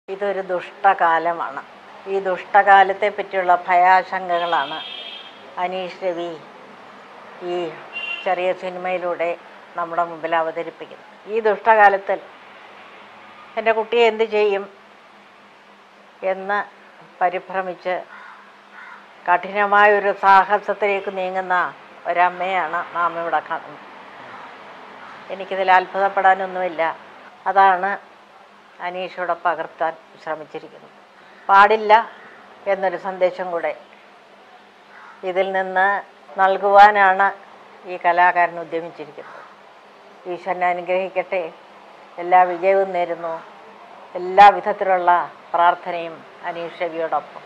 ഇതൊരു ദുഷ്ടകാലമാണ് ഈ ദുഷ്ടകാലത്തെ പറ്റിയുള്ള ഭയാശങ്കകളാണ് അനീഷ് രവി ഈ ചെറിയ സിനിമയിലൂടെ നമ്മുടെ മുമ്പിൽ അവതരിപ്പിക്കുന്നത് ഈ ദുഷ്ടകാലത്തിൽ എൻ്റെ കുട്ടിയെ എന്ത് ചെയ്യും എന്ന് പരിഭ്രമിച്ച് കഠിനമായൊരു സാഹസത്തിലേക്ക് നീങ്ങുന്ന ഒരമ്മയാണ് നാം ഇവിടെ കാണുന്നത് എനിക്കിതിൽ അത്ഭുതപ്പെടാനൊന്നുമില്ല അതാണ് അനീഷോടെ പകർത്താൻ ശ്രമിച്ചിരിക്കുന്നത് പാടില്ല എന്നൊരു സന്ദേശം കൂടെ ഇതിൽ നിന്ന് നൽകുവാനാണ് ഈ കലാകാരൻ ഉദ്യമിച്ചിരിക്കുന്നത് ഈശ്വരനെ അനുഗ്രഹിക്കട്ടെ എല്ലാ വിജയവും നേരുന്നു എല്ലാ വിധത്തിലുള്ള പ്രാർത്ഥനയും അനീഷ് രവിയോടൊപ്പം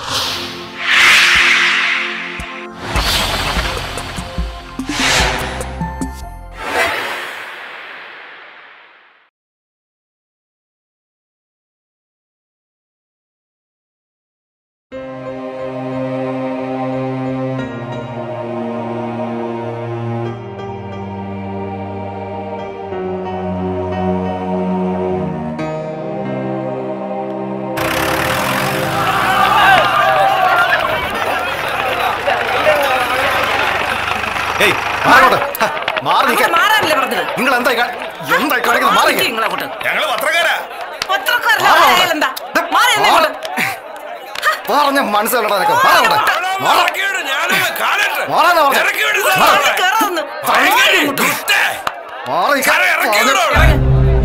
ഏയ് മാറോട്ട് മാറി നിൽക്കാൻ മാറാനല്ലേ പറഞ്ഞത് നിങ്ങൾ എന്തായി കാ- എന്തായി കാണിക്കുന്നത് മാറി നിൽക്കാൻ. നിങ്ങളങ്ങോട്ട് ഞങ്ങള് പത്രക്കാരാ പത്രക്കാരല്ല മാറ് അങ്ങോട്ട്. അയാളെന്താ മാറി എന്നെ മാറ്. ഇങ്ങോട്ട്. പറഞ്ഞ മനസ്സിലടാ നിനക്ക് മാറോട്ടെ മാറ ഇറക്കിവിട്, ഞാനൊന്ന് കാണട്ടെ. മാറാനാ പറഞ്ഞെ. ഇറക്കിവിട് മാറ്. സാറേ. മാറി കേറാന്ന്. ഭയങ്കര ദുഷ്ടേ. മാറി നിൽക്കാൻ. സാറേ, ഇറക്കിവിടോ പറഞ്ഞ- അവിടെ.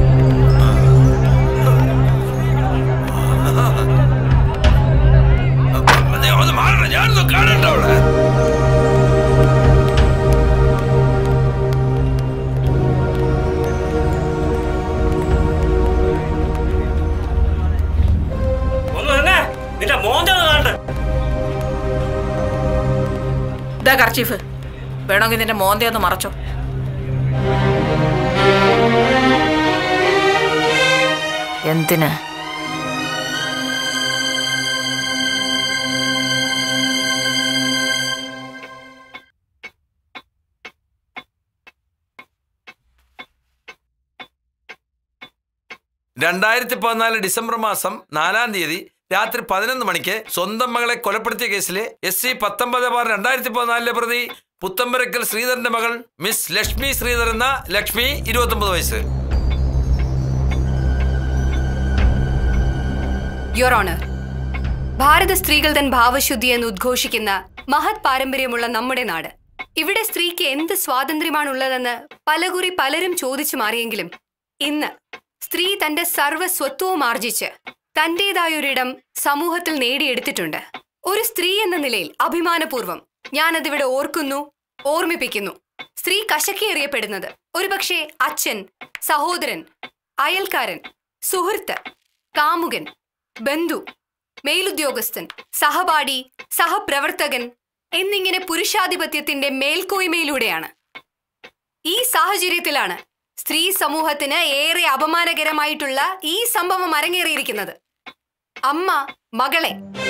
അതെ, ഒന്ന് മാറണം, ഞാനൊന്ന് കാണട്ടെ അവിടെ. ഒന്ന് തന്നെ നിന്റെ മോന്ത ഒന്ന് കാണട്ടെ ഇതാ കർച്ചീഫ് വേണമെങ്കിൽ നിന്റെ മോന്തെ ഒന്ന് മറച്ചോ എന്തിന് രണ്ടായിരത്തി പതിനാല് ഡിസംബർ മാസം നാലാം തീയതി രാത്രി പതിനൊന്ന് മണിക്ക് സ്വന്തം മകളെ കൊലപ്പെടുത്തിയ കേസിലെ എസ് സി പത്തൊമ്പത് ബാർ രണ്ടായിരത്തി പതിനാലിലെ പ്രതി പുത്തമ്പരക്കൽ ശ്രീധരന്റെ മകൾ മിസ് ലക്ഷ്മി ശ്രീധർ എന്ന ലക്ഷ്മി ഇരുപത്തൊമ്പത് വയസ്സ് യുവർ ഓണർ ഭാരത സ്ത്രീകൾ തൻ ഭാവശുദ്ധി എന്ന് ഉദ്ഘോഷിക്കുന്ന മഹത് പാരമ്പര്യമുള്ള നമ്മുടെ നാട് ഇവിടെ സ്ത്രീക്ക് എന്ത് സ്വാതന്ത്ര്യമാണുള്ളതെന്ന് പലകുറി പലരും ചോദിച്ചു മാറിയെങ്കിലും ഇന്ന് സ്ത്രീ തന്റെ സർവ്വസ്വത്വവും ആർജിച്ച് തന്റേതായൊരിടം സമൂഹത്തിൽ നേടിയെടുത്തിട്ടുണ്ട് ഒരു സ്ത്രീ എന്ന നിലയിൽ അഭിമാനപൂർവ്വം ഞാനതിവിടെ ഓർക്കുന്നു ഓർമ്മിപ്പിക്കുന്നു സ്ത്രീ കശക്കിയെറിയപ്പെടുന്നത് ഒരുപക്ഷെ അച്ഛൻ സഹോദരൻ അയൽക്കാരൻ സുഹൃത്ത് കാമുകൻ ബന്ധു മേലുദ്യോഗസ്ഥൻ സഹപാഠി സഹപ്രവർത്തകൻ എന്നിങ്ങനെ പുരുഷാധിപത്യത്തിന്റെ മേൽക്കോയ്മയിലൂടെയാണ് ഈ സാഹചര്യത്തിലാണ് സ്ത്രീ സമൂഹത്തിന് ഏറെ അപമാനകരമായിട്ടുള്ള ഈ സംഭവം അരങ്ങേറിയിരിക്കുന്നത് അമ്മ മകളെ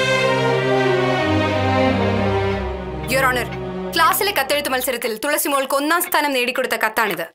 യുവർ ഓണർ ക്ലാസ്സിലെ കത്തെഴുത്ത് മത്സരത്തിൽ തുളസിമോൾക്ക് ഒന്നാം സ്ഥാനം നേടിക്കൊടുത്ത കത്താണിത്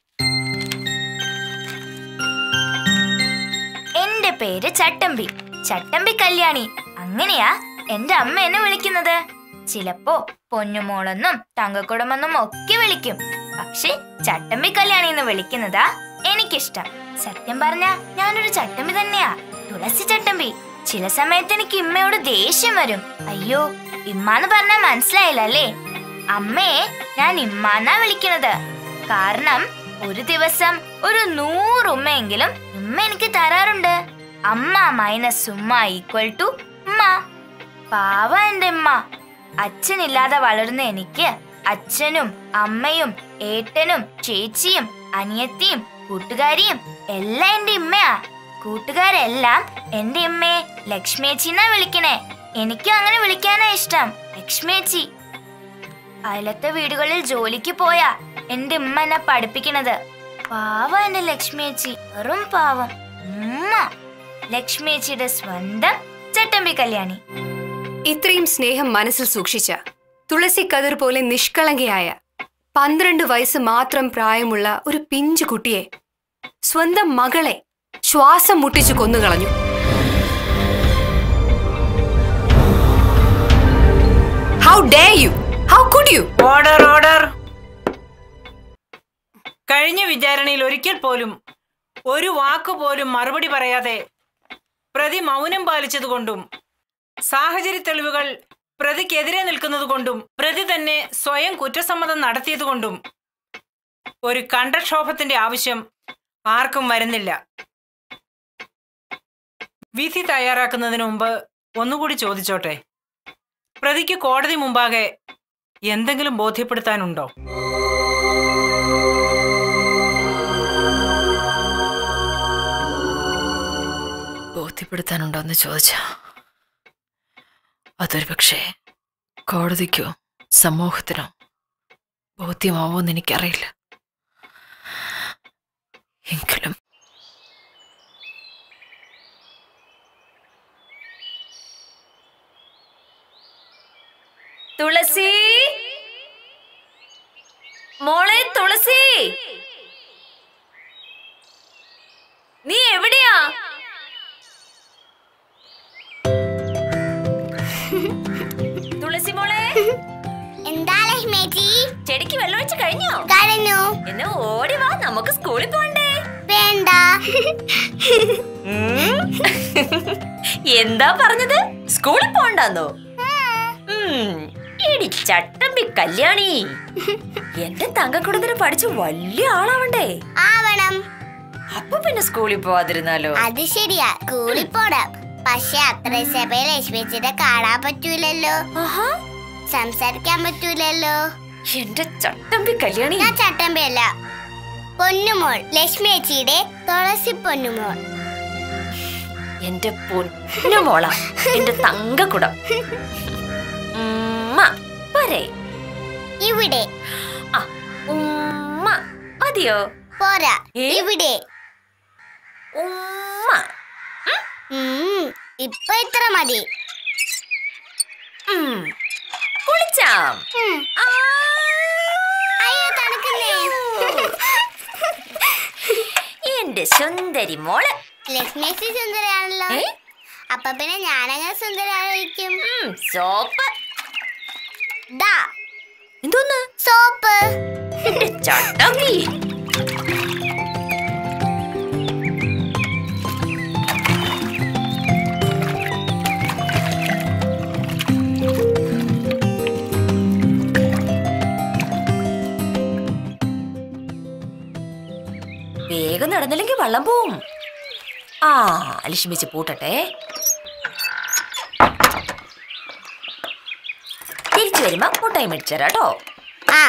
എന്റെ പേര് ചട്ടമ്പി ചട്ടമ്പി കല്യാണി അങ്ങനെയാ എന്റെ അമ്മ എന്നെ വിളിക്കുന്നത് ചിലപ്പോ പൊന്നുമോളെന്നും തങ്കക്കുടമെന്നും ഒക്കെ വിളിക്കും പക്ഷെ ചട്ടമ്പി കല്യാണി എന്ന് വിളിക്കുന്നതാ എനിക്കിഷ്ടം സത്യം പറഞ്ഞ ഞാനൊരു ചട്ടമ്പി തന്നെയാ തുളസി ചട്ടമ്പി ചില സമയത്ത് എനിക്ക് ഇമ്മയോട് ദേഷ്യം വരും അയ്യോ ഇമ്മാന്ന് പറഞ്ഞാ മനസ്സിലായില്ല അല്ലേ അമ്മയെ ഞാൻ ഇമ്മാന്നാ വിളിക്കുന്നത് കാരണം ഒരു ദിവസം ഒരു നൂറ് ഉമ്മയെങ്കിലും ഉമ്മ എനിക്ക് തരാറുണ്ട് അമ്മ മൈനസ് ഉമ്മ ഈക്വൽ ടു ഉമ്മ പാവ എന്റെ ഉമ്മ അച്ഛനില്ലാതെ വളരുന്ന എനിക്ക് അച്ഛനും അമ്മയും ഏട്ടനും ചേച്ചിയും അനിയത്തിയും കൂട്ടുകാരിയും എല്ലാം എന്റെ ഉമ്മയാ കൂട്ടുകാരെല്ലാം എന്റെ ഉമ്മയെ ലക്ഷ്മിയേച്ചി എന്നാ വിളിക്കണേ എനിക്കും അങ്ങനെ വിളിക്കാനാ ഇഷ്ടം ലക്ഷ്മിയേച്ചി അയലത്തെ വീടുകളിൽ ജോലിക്ക് പോയാ എന്റെ ഉമ്മ എന്നെ പഠിപ്പിക്കണത് പാവ എന്റെ ലക്ഷ്മിയേച്ചി വെറും പാവം ഉമ്മ ലക്ഷ്മിയേച്ചിയുടെ സ്വന്തം ചട്ടമ്പി കല്യാണി ഇത്രയും സ്നേഹം മനസ്സിൽ സൂക്ഷിച്ച തുളസി കതിർ പോലെ നിഷ്കളങ്കയായ പന്ത്രണ്ട് വയസ്സ് മാത്രം പ്രായമുള്ള ഒരു പിഞ്ചു കുട്ടിയെ സ്വന്തം മകളെ ശ്വാസം മുട്ടിച്ചു കൊന്നുകളഞ്ഞു how dare you how could you order order കഴിഞ്ഞ വിചാരണയിൽ ഒരിക്കൽ പോലും ഒരു വാക്ക് പോലും മറുപടി പറയാതെ പ്രതി മൗനം പാലിച്ചതുകൊണ്ടും സാഹചര്യ തെളിവുകൾ പ്രതിക്കെതിരെ നിൽക്കുന്നതുകൊണ്ടും പ്രതി തന്നെ സ്വയം കുറ്റസമ്മതം നടത്തിയതുകൊണ്ടും ഒരു കണ്ടക്ഷോഭത്തിന്റെ ആവശ്യം ആർക്കും വരുന്നില്ല വിധി തയ്യാറാക്കുന്നതിന് മുമ്പ് ഒന്നുകൂടി ചോദിച്ചോട്ടെ പ്രതിക്ക് കോടതി മുമ്പാകെ എന്തെങ്കിലും ബോധ്യപ്പെടുത്താനുണ്ടോ ബോധ്യപ്പെടുത്താനുണ്ടോ എന്ന് ചോദിച്ചാ അതൊരു പക്ഷേ കോടതിക്കോ സമൂഹത്തിനോ ബോധ്യമാവോന്ന് എനിക്കറിയില്ല എങ്കിലും തുളസി മോളെ തുളസി നീ എവിടെയാ തുളസി മോളെ എന്താ ലക്ഷ്മേച്ചി ചെടിക്ക് വെള്ളമൊഴിച്ച് കഴിഞ്ഞോ കഴിഞ്ഞു എന്നെ ഓടി വാ നമുക്ക് സ്കൂളിൽ പോണ്ടേ വേണ്ട എന്താ പറഞ്ഞത് സ്കൂളിൽ പോണ്ടെന്നോ എടി ചട്ടമ്പി കല്യാണി എന്റെ തങ്കക്കുടത്തിന് പഠിച്ച് വലിയ ആളാവണ്ടേ ആവണം അപ്പൊ പിന്നെ സ്കൂളിൽ പോവാതിരുന്നാലോ അത് ശരിയാ സ്കൂളിൽ പോടാം പക്ഷെ അത്ര സഭയിൽ ലക്ഷ്മിച്ചിനെ കാണാൻ പറ്റൂലല്ലോ ആഹാ സംസാരിക്കാൻ പറ്റൂലല്ലോ എന്റെ ചട്ടമ്പി കല്യാണി ഞാൻ ചട്ടമ്പയല്ല പൊന്നുമോൾ ലക്ഷ്മിയേച്ചിയുടെ തുളസി പൊന്നുമോൾ എന്റെ പൊന്നുമോള എന്റെ തങ്കക്കുടം ഉമ്മ പോരെ ഇവിടെ ആ ഉമ്മ മതിയോ പോരാ ഏ? ഇവിടെ ഉമ്മ ഉം, ഇപ്പൊ ഇത്ര മതി ഉം. കുളിച്ചാം ഉം. ആ. അയ്യോ തണുക്കുന്നേ എന്റെ സുന്ദരി മോള് ലക്ഷ്മിയേച്ചി സുന്ദരിയാണല്ലോ ഏ? അപ്പൊ പിന്നെ ഞാനങ്ങനെ സുന്ദരിയായിരിക്കും ഉം, സോപ്പ് ദാ എന്തോന്ന് സോപ്പ് എന്റെ ചട്ടമ്പി വേഗം നടന്നില്ലെങ്കിൽ വെള്ളം പോവും ആ ലക്ഷ്മിച്ച് പൂട്ടട്ടെ തിരിച്ചു വരുമ്പോ മുട്ടായി മേടിച്ചു തരാട്ടോ ആ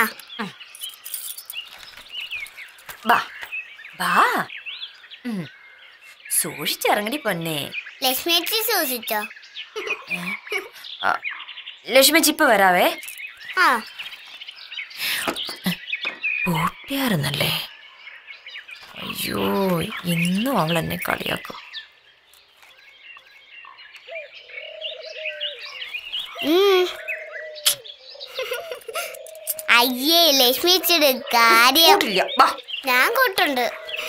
ബാ ബാ ഉം. സൂക്ഷിച്ചിറങ്ങടി പൊന്നെ ലക്ഷ്മിയേച്ചി സൂക്ഷിച്ചോ ആ, ലക്ഷ്മി ചിപ്പ് വരാവേ ആ പൂട്ടിയായിരുന്നല്ലേ അയ്യോ ഇന്നും അവൾ എന്നെ കളിയാക്കും ഉം. അയ്യേ ലക്ഷ്മിയേച്ചിയുടെ കാര്യം പൂട്ടില്ല ബാ ഞാൻ കൂട്ടുണ്ട്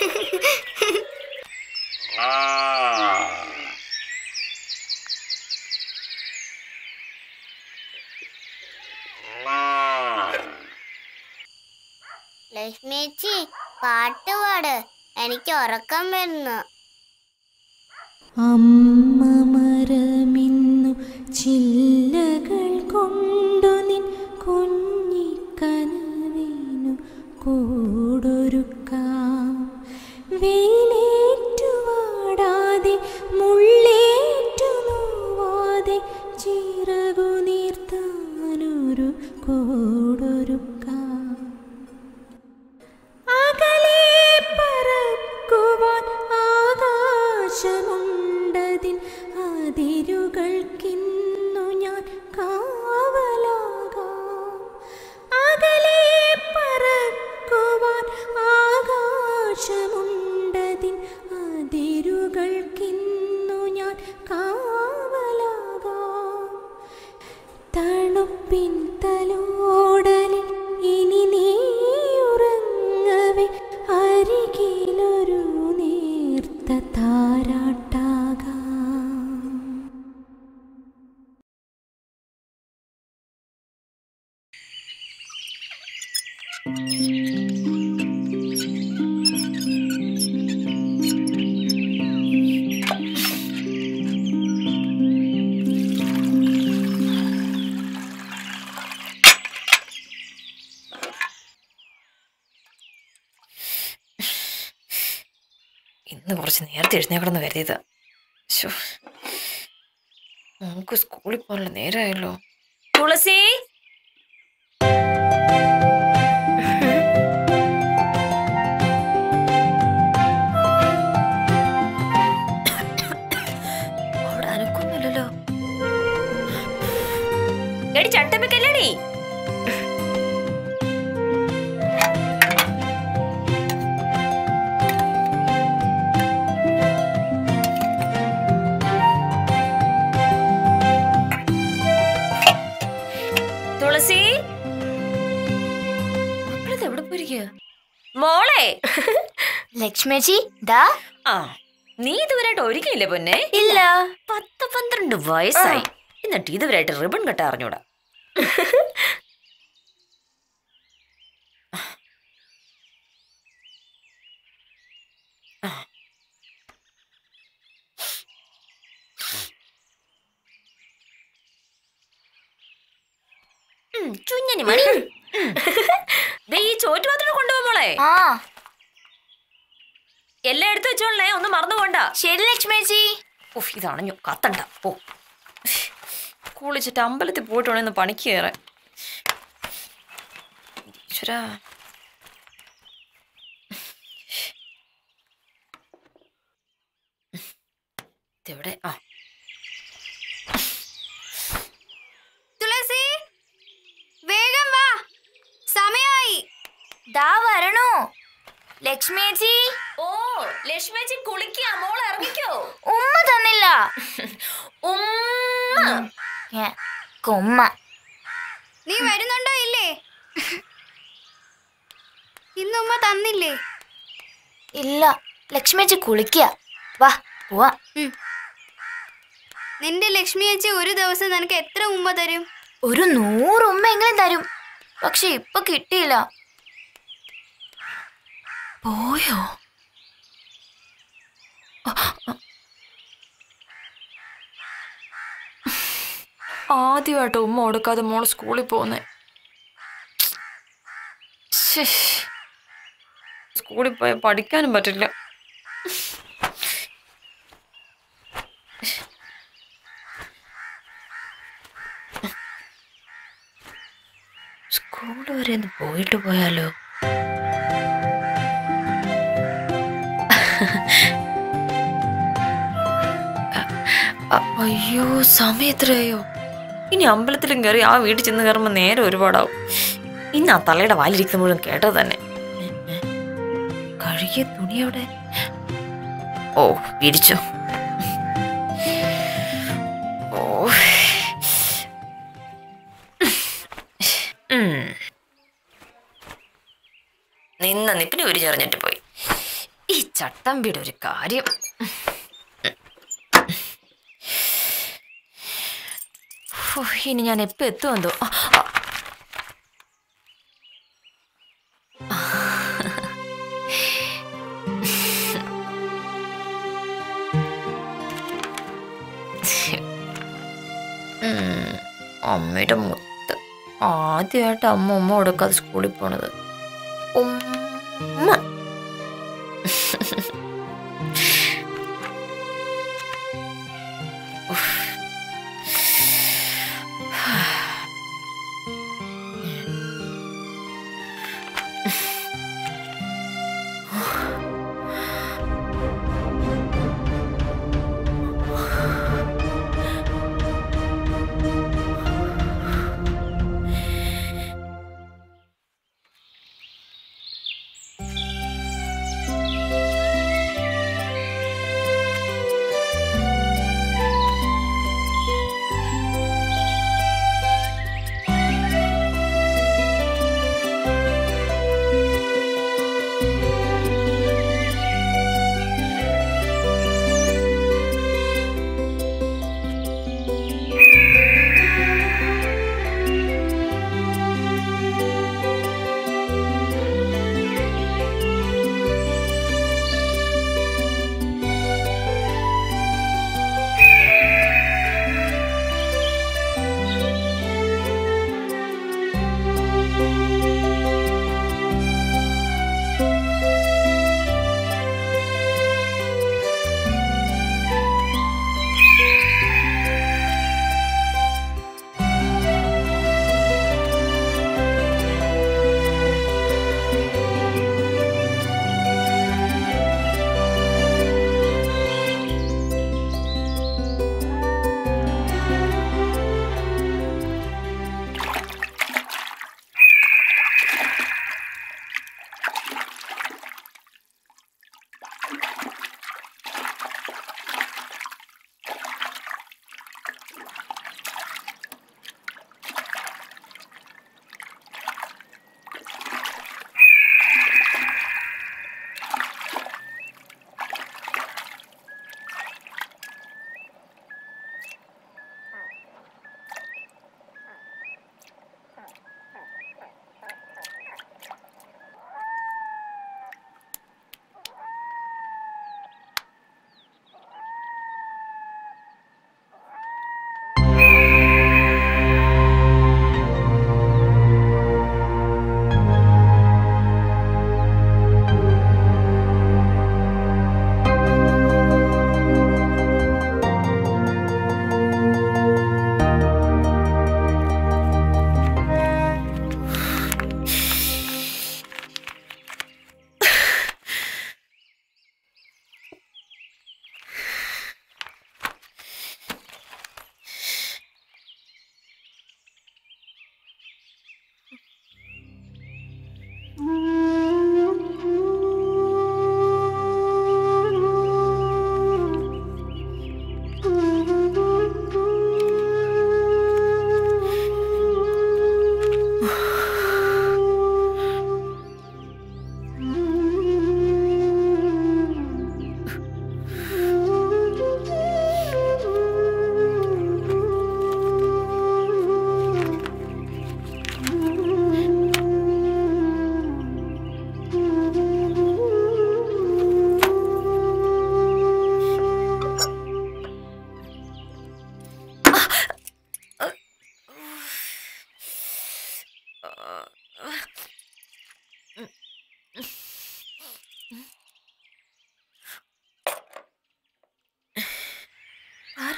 ലക്ഷ്മിയേച്ചി പാട്ട് പാട് എനിക്ക് ഉറക്കം വരുന്നു അമ്മ മരമിന്നു ചില്ലകൾ കൊണ്ടു നിൻ കുഞ്ഞിക്കനവിനു കൂടൊരുക്കാം വെയിലേറ്റു വാടാതെ മുള്ളേറ്റു നോവാതെ ചിറകു നീർത്താനൊരു കൂടൊരുക്കാം അകലെ പറക്കുവാൻ ആകാശമുണ്ടതിൻ അതിരുകൾക്കിന്നു ഞാൻ കാവലാകാം അകലെ പറക്കുവാൻ ആകാശമുണ്ടതിൻ അതിരുകൾക്കിന്നു ഞാൻ കാവലാകാം തണുപ്പിൻ തലോടലിൽ ഇനി നീ ഉറങ്ങവേ അരികിലൊരു നേർത്ത താരാട്ടാകാം ഇന്ന് കുറച്ച് നേരത്തെ എഴുന്നേക്കണമെന്ന് കരുതിയതാ ശോ നമുക്ക് സ്കൂളിൽ പോകാനുള്ള നേരമായല്ലോ തുളസി അവിടെ അനക്കൊന്നുമില്ലല്ലോ എടി ചട്ടമ്പി കല്യാണി തുളസി മക്കളത് എവിടെ പോയിരിക്കുക മോളെ ലക്ഷ്മിച്ചി ദാ ആ നീ ഇതുവരെയായിട്ട് ഒരുക്കിയില്ലേ പൊന്നെ ഇല്ല പത്ത് പന്ത്രണ്ട് വയസ്സായി എന്നിട്ട് ഇതുവരെയായിട്ട് റിബൺ കെട്ടാ അറിഞ്ഞൂടാ ഉം, ചുഞ്ഞനി മണി ഉം. ദേ ഈ ചോറ്റുപാത്രം കൊണ്ടുപോകും മോളെ ആ എല്ലാം എടുത്തു വെച്ചോളേ ഒന്നും മറന്നു പോണ്ട ശരി ലക്ഷ്മിച്ചി ഉഫ് ഇതണഞ്ഞു കത്തണ്ട പോ കുളിച്ചിട്ട് അമ്പലത്തിൽ പോയിട്ട് വേണമെന്ന് പണിക്ക് കയറാൻ ഈശ്വരാ ഇതെവിടെ ആ തുളസി വേഗം വാ സമയമായി ദാ വരണോ ലക്ഷ്മിച്ചി ഓ ലക്ഷ്മിച്ചി കുളിക്കുക മോൾ ഇറങ്ങിക്കോ ഉമ്മ തന്നില്ല ഉമ്മ ഏ, കുമ്മ നീ വരുന്നുണ്ടോ ഇല്ലേ ഇന്ന് ഉമ്മ തന്നില്ലേ ഇല്ല ലക്ഷ്മിച്ചി കുളിക്കുക വാ പോവാ നിന്റെ ലക്ഷ്മി ചേച്ചി ഒരു ദിവസം നിനക്ക് എത്ര ഉമ്മ തരും ഒരു നൂറ് ഉമ്മ എങ്കിലും തരും പക്ഷെ ഇപ്പൊ കിട്ടിയില്ല പോയോ ആദ്യമായിട്ട് ഉമ്മ കൊടുക്കാതെ മോള് സ്കൂളിൽ പോകുന്നേ സ്കൂളിൽ പോയാൽ പഠിക്കാനും പറ്റില്ല സ്കൂൾ വരെ ഒന്ന് പോയിട്ട് പോയാലോ അ- അയ്യോ സമയം എത്രയായോ ഇനി അമ്പലത്തിലും കയറി ആ വീട്ടിൽ ചെന്ന് കയറുമ്പോൾ നേരെ ഒരുപാടാവും ഇന്ന് ആ തലയുടെ വാലിരിക്കുന്ന മുഴുവൻ കേട്ടത് തന്നെ ഏ, ഏ. കഴുകിയ തുണി അവിടെ ഓ വിരിച്ചോ ഓ ഉം. നിന്ന നിപ്പിന് ഒരു ചെറിഞ്ഞിട്ട് പോയി ഈ ചട്ടമ്പിയുടെ ഒരു കാര്യം ഹോ, ഇനി ഞാൻ എപ്പോ എത്തുമെന്തോ ആ, ആ. ഉം, അമ്മയുടെ മുത്ത് ആദ്യമായിട്ട് അമ്മ ഉമ്മ കൊടുക്കാതെ സ്കൂളിൽ പോണത് ഉമ്മ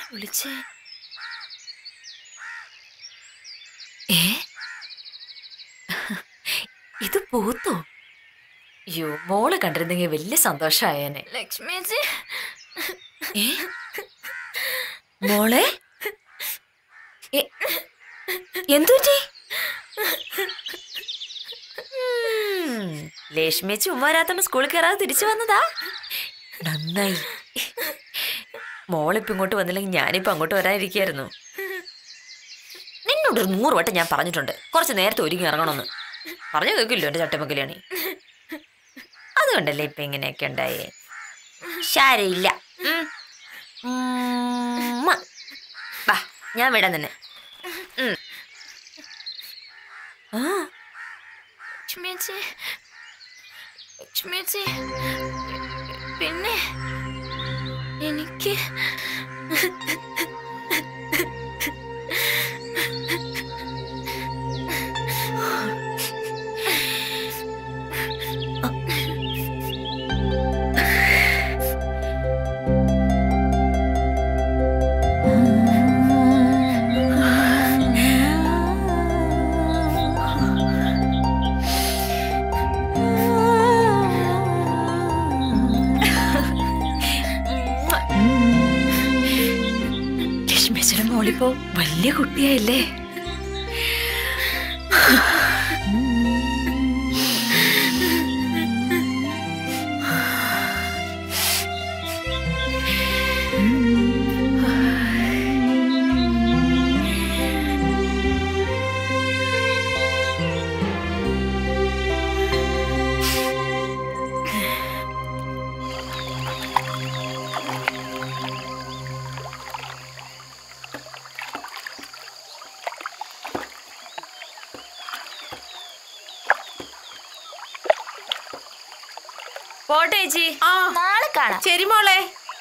വിളിച്ചേ ഏ ഇത് പൂത്തോ അയ്യോ മോള് കണ്ടിരുന്നെങ്കിൽ വലിയ സന്തോഷായേനെ ലക്ഷ്മി ചേച്ചി ഏ മോളെ എ- എന്തുപറ്റി ഉം, ലേഷ്മിയച്ചി ഉമ്മാരാത്തമ്മ സ്കൂളിൽ കയറാതെ തിരിച്ചു വന്നതാ നന്നായി മോളിപ്പോ ഇങ്ങോട്ട് വന്നില്ലെങ്കിൽ ഞാനിപ്പോ അങ്ങോട്ട് വരാനിരിക്കായിരുന്നു നിന്നോട് ഒരു നൂറ് വട്ടം ഞാൻ പറഞ്ഞിട്ടുണ്ട് കുറച്ച് നേരത്തെ ഒരുങ്ങി ഇറങ്ങണമെന്ന് പറഞ്ഞു കേൾക്കില്ലോ എന്റെ ചട്ടമക്കല്യാണി അതുകൊണ്ടല്ലേ ഇപ്പൊ ഇങ്ങനെയൊക്കെ ഉണ്ടായേ ശാരയില്ല ഉം. ഉമ്മ. വാ ഞാൻ വിടാൻ തന്നെ ഉം. ആ ലക്ഷ്മി ചേച്ചി ലക്ഷ്മി ചേച്ചി പിന്നെ എനിക്ക് ലക്ഷ്മേശ്വരൻ മോളിപ്പോ വലിയ കുട്ടിയായില്ലേ പോട്ടെ ചേച്ചി നാളെ കാണാം ശരി മോളെ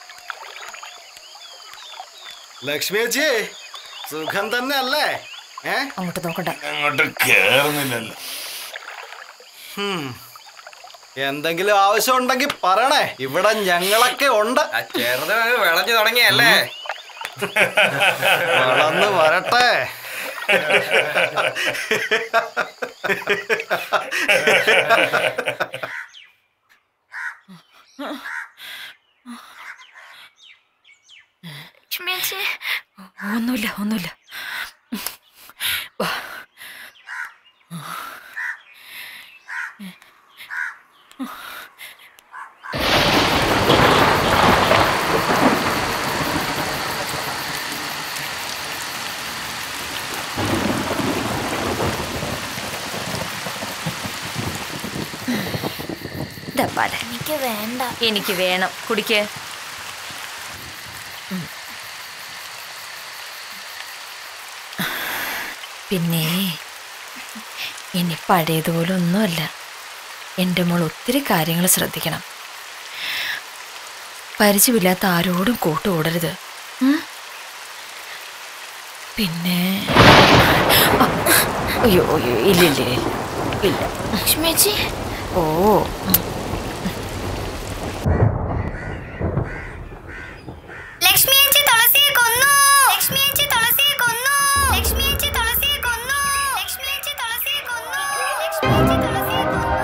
ലക്ഷ്മി ചേച്ചി സുഖം തന്നെ അല്ലേ ഏ അങ്ങോട്ട് നോക്കണ്ട അങ്ങോട്ട് കേറുന്നില്ലല്ലോ എന്തെങ്കിലും ആവശ്യം ഉണ്ടെങ്കിൽ പറയണേ ഇവിടെ ഞങ്ങളൊക്കെ ഉണ്ട് ചെറുത് വിളഞ്ഞു തുടങ്ങിയല്ലേ വളർന്ന് വരട്ടെ ലക്ഷ്മി ചേച്ചി ഒന്നുമില്ല ഒന്നുമില്ല വാ. ദാ പാല്. എനിക്ക് വേണ്ട എനിക്ക് വേണം കുടിക്ക് ഉം. പിന്നെ ഇനി പഴയതുപോലെ ഒന്നുമല്ല എൻ്റെ മോൾ ഒത്തിരി കാര്യങ്ങൾ ശ്രദ്ധിക്കണം പരിചയമില്ലാത്ത ആരോടും കൂട്ടുകൂടരുത് ഉം? പിന്നെ ആ, അയ്യോ അയ്യോ ഇല്ല ഇല്ല ഇല്ല ഇല്ല ലക്ഷ്മി ചേച്ചി ഓ ഉം. ലക്ഷ്മി ചേച്ചി തുളസിയെ കൊന്നു ലക്ഷ്മി ചേച്ചി തുളസിയെ കൊന്നു ലക്ഷ്മി ചേച്ചി തുളസിയെ കൊന്നു ലക്ഷ്മി ചേച്ചി തുളസിയെ കൊന്നു ലക്ഷ്മി ചേച്ചി തുളസിയെ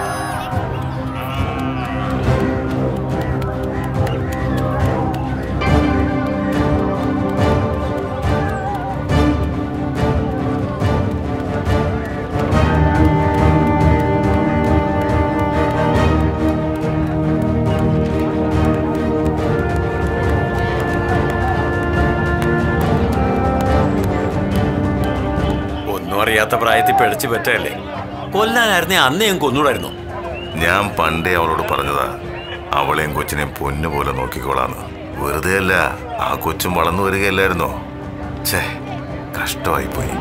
ഒന്നും അറിയാത്ത പ്രായത്തിൽ പിഴച്ചു പറ്റല്ലേ കൊല്ലാനായിരുന്നേ അന്നേ ഞാൻ കൊന്നൂടായിരുന്നു ഞാൻ പണ്ടേ അവളോട് പറഞ്ഞതാ അവളെയും കൊച്ചിനെയും പൊന്നു പോലെ നോക്കിക്കോളാന്ന് വെറുതെ അല്ല ആ കൊച്ചും വളർന്നു വരികയല്ലായിരുന്നോ ഛേ കഷ്ടമായിപ്പോയി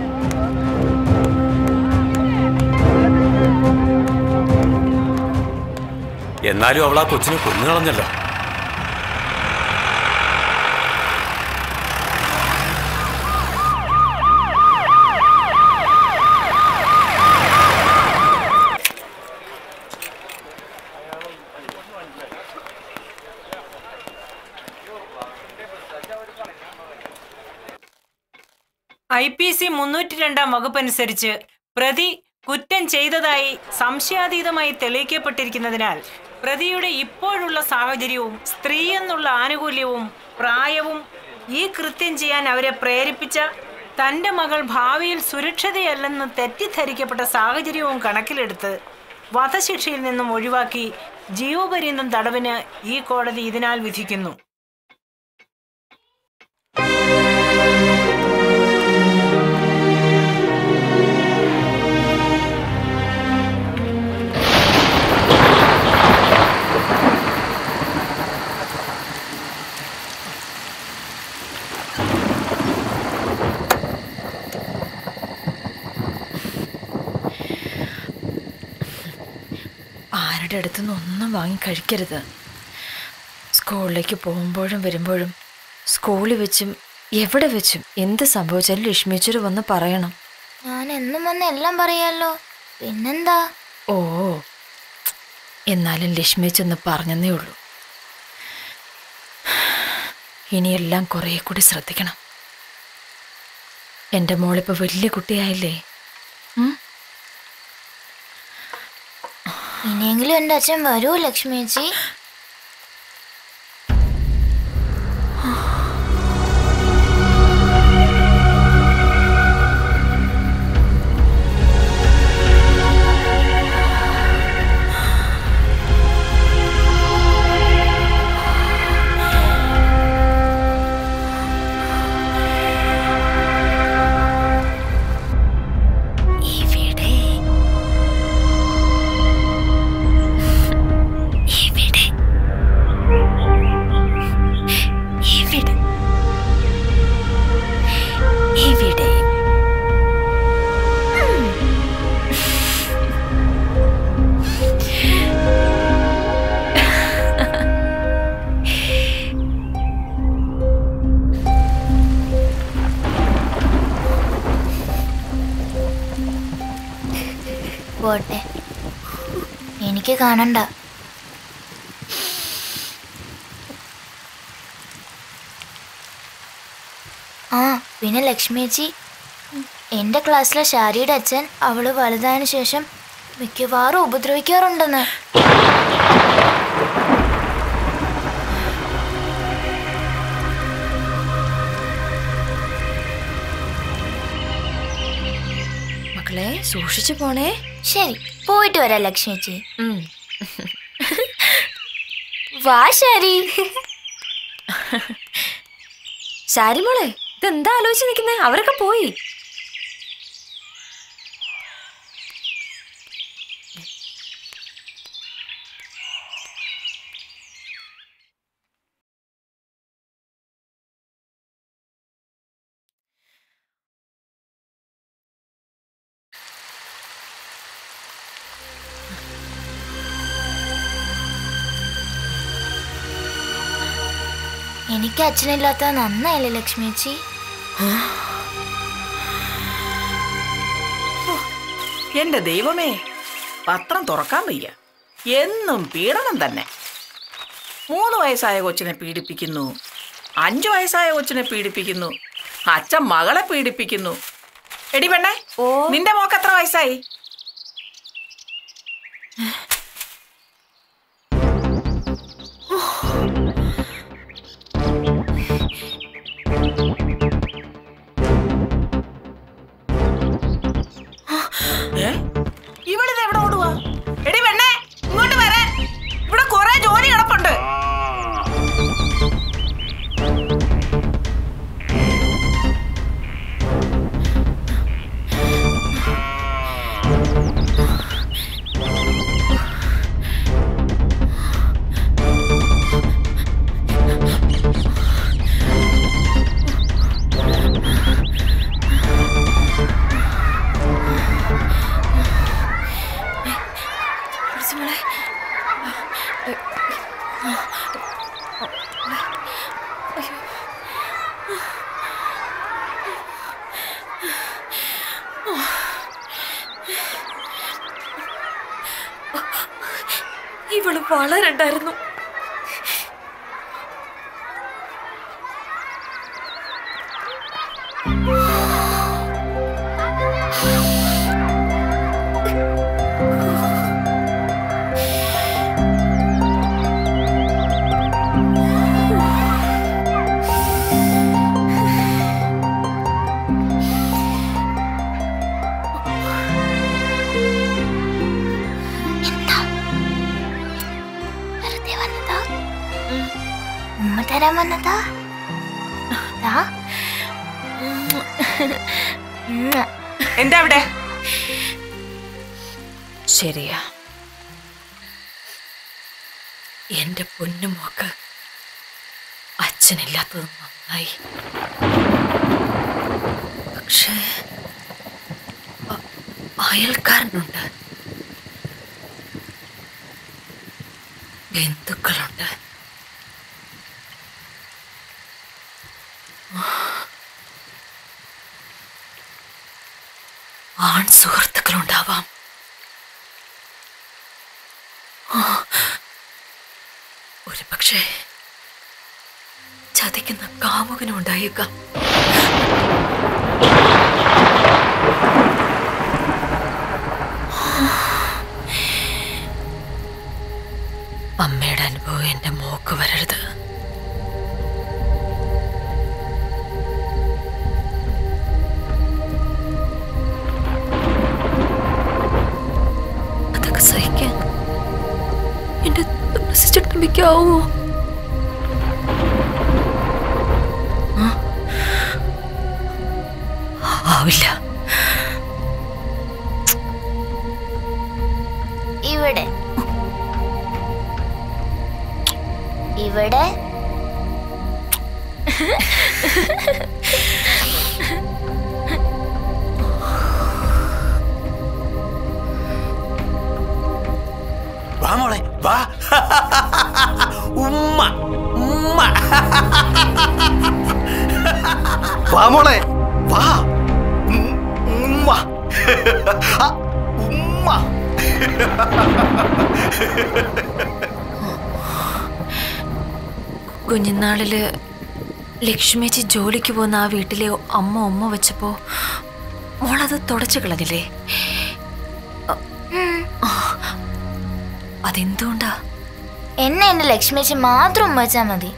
എന്നാലും അവൾ ആ കൊച്ചിനെ കൊന്നു കളഞ്ഞല്ലോ ഐ പി സി മുന്നൂറ്റി രണ്ടാം വകുപ്പനുസരിച്ച് പ്രതി കുറ്റം ചെയ്തതായി സംശയാതീതമായി തെളിയിക്കപ്പെട്ടിരിക്കുന്നതിനാൽ പ്രതിയുടെ ഇപ്പോഴുള്ള സാഹചര്യവും സ്ത്രീ എന്നുള്ള ആനുകൂല്യവും പ്രായവും ഈ കൃത്യം ചെയ്യാൻ അവരെ പ്രേരിപ്പിച്ച തന്റെ മകൾ ഭാവിയിൽ സുരക്ഷിതയല്ലെന്ന് തെറ്റിദ്ധരിക്കപ്പെട്ട സാഹചര്യവും കണക്കിലെടുത്ത് വധശിക്ഷയിൽ നിന്നും ഒഴിവാക്കി ജീവപര്യന്തം തടവിന് ഈ കോടതി ഇതിനാൽ വിധിക്കുന്നു ആരുടെ അടുത്തുനിന്ന് ഒന്നും വാങ്ങി കഴിക്കരുത് സ്കൂളിലേക്ക് പോകുമ്പോഴും വരുമ്പോഴും സ്കൂളിൽ വെച്ചും എവിടെ വെച്ചും എന്ത് സംഭവിച്ചാലും ലക്ഷ്മിച്ചൊരു വന്ന് പറയണം ഞാൻ എന്നും വന്ന് എല്ലാം പറയാലോ പിന്നെന്താ ഓ എന്നാലും ലക്ഷ്മിച്ചൊന്ന് പറഞ്ഞെന്നേ ഉള്ളൂ ഇനിയെല്ലാം കുറേ കൂടി ശ്രദ്ധിക്കണം എൻ്റെ മോളിപ്പോൾ വലിയ കുട്ടിയായില്ലേ ഉം? ഇനിയെങ്കിലും എൻ്റെ അച്ഛൻ വരൂ ലക്ഷ്മി ചേച്ചി ഇവിടെ ഇവിടെ ഇവിടെ ഇവിടെ പോട്ടെ എനിക്ക് കാണണ്ട ആ പിന്നെ ലക്ഷ്മി ചേച്ചി എൻ്റെ ക്ലാസ്സിലെ ഷാരിയുടെ അച്ഛൻ അവള് വലുതായതിനു ശേഷം മിക്കവാറും ഉപദ്രവിക്കാറുണ്ടെന്ന് മക്കളെ സൂക്ഷിച്ചു പോണേ ശരി പോയിട്ട് വരാം ലക്ഷ്മി ചേച്ചി വാ ഷാരി ശാരി മോളെ ഇതെന്താ ആലോചിച്ച് നിൽക്കുന്നേ അവരൊക്കെ പോയി എനിക്ക് അച്ഛനില്ലാത്ത നന്നായില്ലേ ലക്ഷ്മി ചേച്ചി എന്റെ ദൈവമേ പത്രം തുറക്കാൻ വയ്യ എന്നും പീഡനം തന്നെ മൂന്ന് വയസ്സായ കൊച്ചിനെ പീഡിപ്പിക്കുന്നു അഞ്ചു വയസ്സായ കൊച്ചിനെ പീഡിപ്പിക്കുന്നു അച്ഛൻ മകളെ പീഡിപ്പിക്കുന്നു എടി പെണ്ണേ നിന്റെ മോക്ക് എത്ര വയസ്സായി ഏ? ഇവളിത് എവിടെ ഓടുവാ എടി പെണ്ണേ ഇങ്ങോട്ട് വരാൻ ഇവിടെ കുറെ ജോലി കിടപ്പുണ്ട് പിടിച്ച് മോളെ ഇവള് വളരണ്ടായിരുന്നു ആ വന്നതാ ദാ. ഉം. എന്താ അവിടെ ശരിയാ എന്റെ പൊന്നുമോക്ക് അച്ഛനില്ലാത്തത് നന്നായി പക്ഷേ അ- അയൽക്കാരനുണ്ട് ബന്ധുക്കളുണ്ട് ആൺ സുഹൃത്തുക്കളുണ്ടാവാം ഒരു പക്ഷേ ചതിക്കുന്ന കാമുകനും ഉണ്ടായേക്കാം അമ്മയുടെ അനുഭവം എന്റെ മോക്ക് വരരുത് അതൊക്കെ സഹിക്കാൻ എന്റെ തുളസി ചട്ടമ്പിക്കാവോ ആവില്ല ഇവിടെ ഇവിടെ വാ മോളെ വാ ഉമ്മ ഉമ്മ വാ മോളെ വാ ഉം, ഉമ്മ. ആ, ഉമ്മ. കുഞ്ഞുനാളില് ലക്ഷ്മിച്ചി ജോലിക്ക് പോകുന്ന ആ വീട്ടിലെ അമ്മ ഉമ്മ വെച്ചപ്പോ മോളത് തുടച്ചു കളഞ്ഞില്ലേ അതെന്തുകൊണ്ടാ എന്നെ എന്റെ ലക്ഷ്മിച്ചി മാത്രം ഉമ്മച്ചാ മതി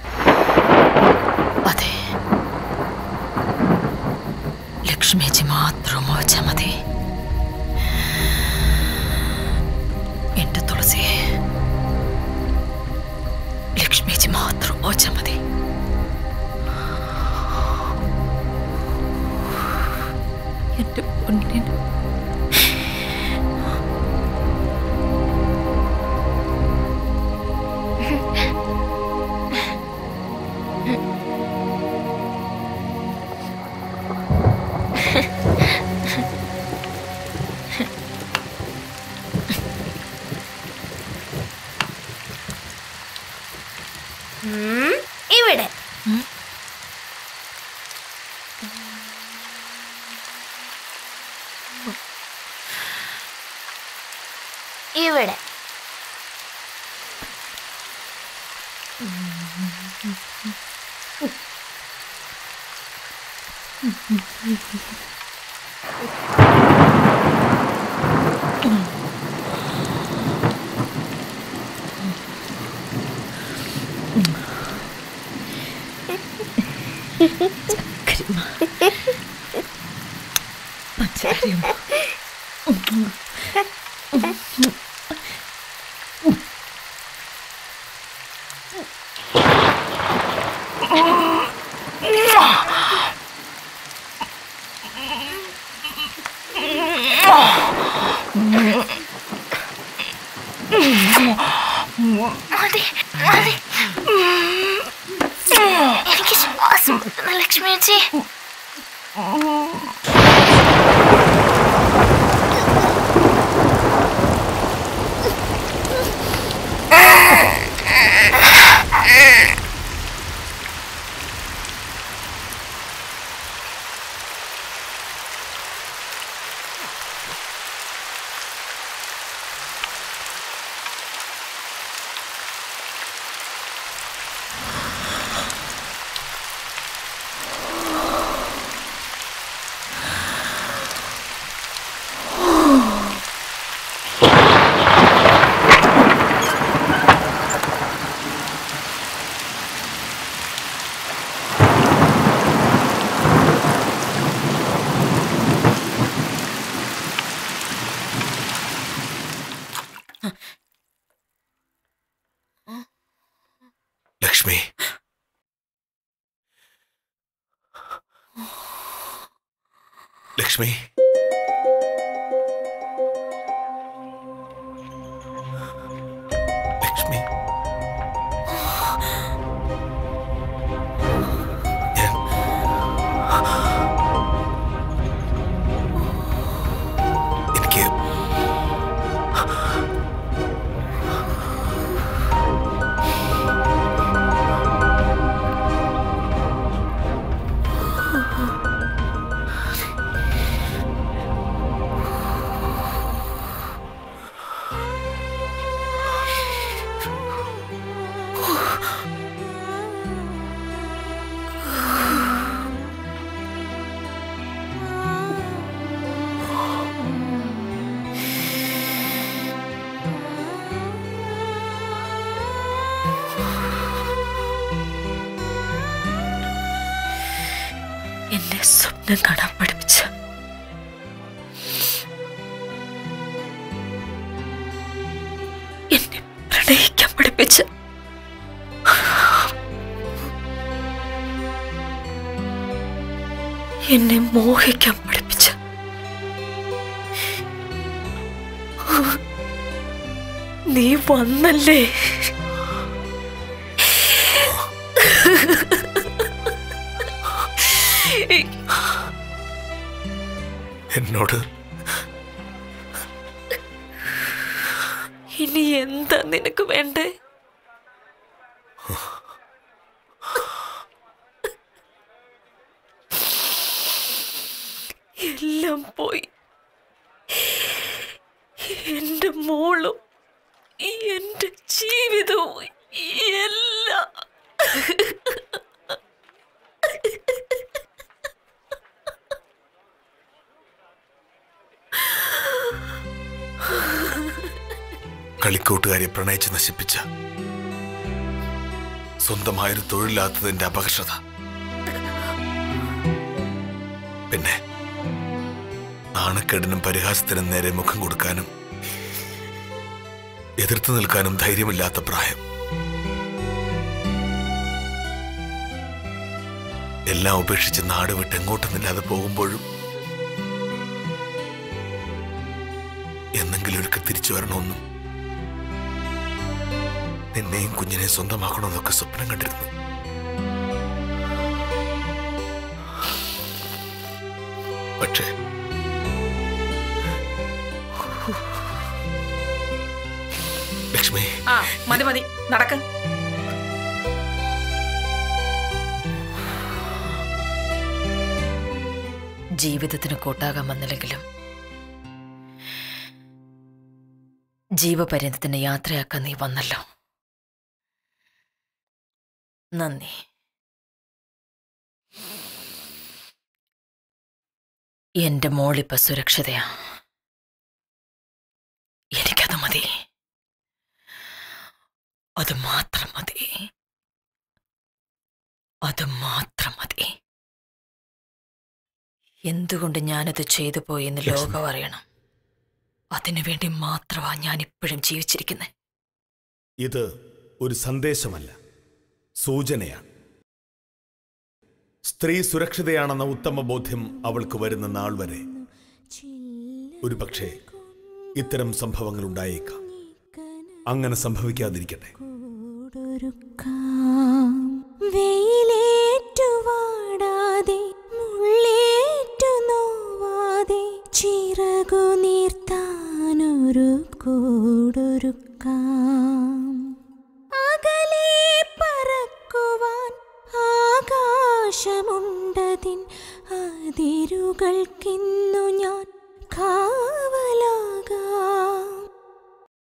അതെ ലക്ഷ്മിച്ചി മാത്രം ഉമ്മ വെച്ചാ മതി എന്റെ തുളസി ലക്ഷ്മിച്ചി മാത്രം ഉമ്മ വെച്ചാ മതി എന്റെ പൊന്നിന് ഉം, ഇവിടെ ഇവിടെ മതി മതി എനിക്ക് ശ്വാസം മുട്ടുന്നു ലക്ഷ്മി ചേച്ചി ലക്ഷ്മി ലക്ഷ്മി ഞാൻ എനിക്ക് എന്നെ സ്വപ്നം കാണാൻ പഠിപ്പിച്ച എന്നെ പ്രണയിക്കാൻ പഠിപ്പിച്ച എന്നെ മോഹിക്കാൻ പഠിപ്പിച്ച നീ വന്നല്ലേ എന്നോട് ഇനി എന്താ നിനക്ക് വേണ്ടേ എല്ലാം പോയി എന്റെ മോളും എന്റെ ജീവിതവും എല്ലാം കളിക്കൂട്ടുകാരെ പ്രണയിച്ച് നശിപ്പിച്ച സ്വന്തമായൊരു തൊഴിലില്ലാത്തതിന്റെ അപകർഷത പിന്നെ നാണക്കേടിനും പരിഹാസത്തിനും നേരെ മുഖം കൊടുക്കാനും എതിർത്ത് നിൽക്കാനും ധൈര്യമില്ലാത്ത പ്രായം എല്ലാം ഉപേക്ഷിച്ച് നാട് വിട്ട് എങ്ങോട്ടുമില്ലാതെ പോകുമ്പോഴും എന്നെങ്കിലും ഒരിക്കൽ തിരിച്ചു വരണമെന്നും നിന്നെയും കുഞ്ഞിനെ സ്വന്തമാക്കണമെന്നൊക്കെ സ്വപ്നം കണ്ടിരുന്നു പക്ഷേ ലക്ഷ്മി ആ മതി മതി നടക്ക ജീവിതത്തിന് കൂട്ടാകാൻ വന്നില്ലെങ്കിലും ജീവപര്യന്തത്തിന് യാത്രയാക്കാൻ നീ വന്നല്ലോ നന്ദി എന്റെ മോളിപ്പ സുരക്ഷിതയാ എനിക്കത് മതി അത് മാത്രം മതി അത് മാത്രം മതി എന്തുകൊണ്ട് ഞാനത് ചെയ്തു പോയി എന്ന് ലോകം അറിയണം അതിനുവേണ്ടി മാത്രമാ ഞാൻ ഇപ്പോഴും ജീവിച്ചിരിക്കുന്നത് ഇത് ഒരു സന്ദേശമല്ല സൂചനയാണ് സ്ത്രീ സുരക്ഷിതയാണെന്ന ഉത്തമ ബോധ്യം അവൾക്ക് വരുന്ന നാൾ വരെ ഒരു പക്ഷേ ഇത്തരം സംഭവങ്ങൾ ഉണ്ടായേക്കാം അങ്ങനെ സംഭവിക്കാതിരിക്കട്ടെ വെയിലേറ്റു വാടാതെ മുള്ളേറ്റു നോവാതെ ചിറകു നീർത്താനൊരു കൂടൊരുക്കാം അകലെ പറക്കുവാൻ ആകാശമുണ്ടതിൻ അതിരുകൾക്കിന്നു ഞാൻ കാ